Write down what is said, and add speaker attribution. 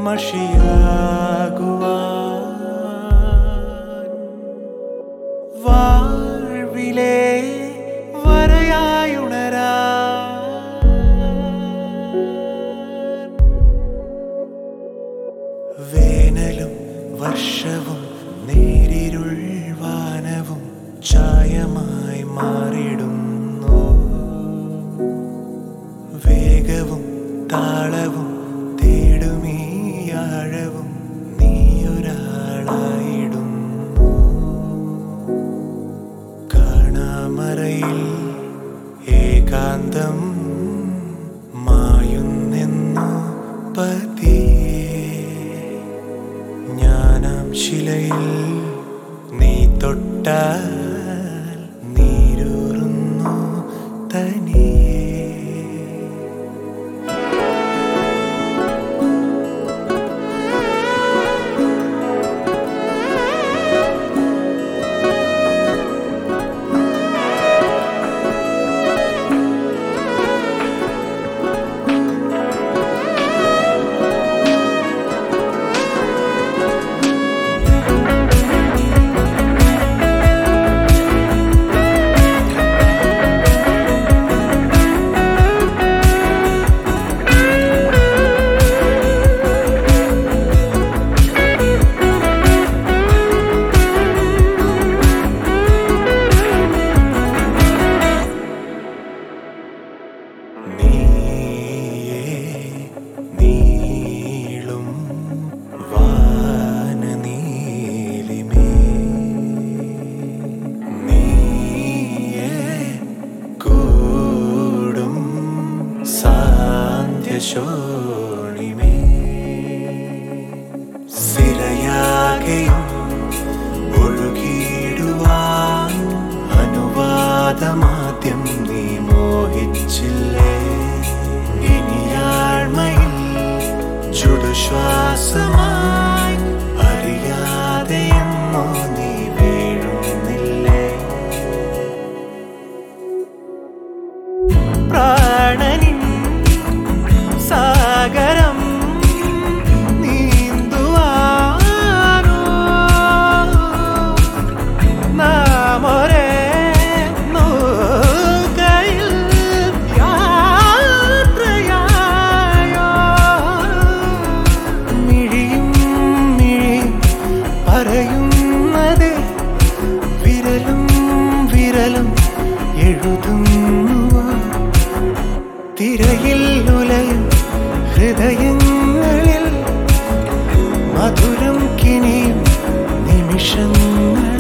Speaker 1: മഷിയാകുവാൻ വാഴ്വിലെ വരയായുണരാ വേനലും വർഷവും നേരിരുൾ വാനവും ചായമായി മാറിടുന്നു വേഗവും താളവും തേടുമീ ആഴവും നീയൊരാളായിടുന്നു കാണാമറയിൽ ഏകാന്തം മായുന്നെന്നു പതിയെ ഞാനാം ശിലയിൽ നീ തൊട്ടാൽ നീരൂറുന്നു തനിയേ നീയേ നീളും വാനനീലിമേ നീയേ കൂടും സാന്ധ്യശോണിമേ സിരയാകെയും ഒഴുകിയിടുവാൻ അനുവാദമാദ്യം നീ മോഹിച്ചില്ലേ ഇനിയാഴ്മയിൽ ചുടുശ്വാസമായി അറിയാതെ എന്നോ നീ വീഴുന്നില്ലേ പ്രാണനിൻ സാഗരം നീന്തുവാനോ നാം ഒരേ നൗകയിൽ യാത്രയായോ മിഴിയും മിഴി പറയുന്നത് വിരലും വിരലും എഴുതുന്നുവോ തിരയിൽ ഉലയും ഹൃദയങ്ങളിൽ മധുരം കിനിയും നിമിഷങ്ങൾ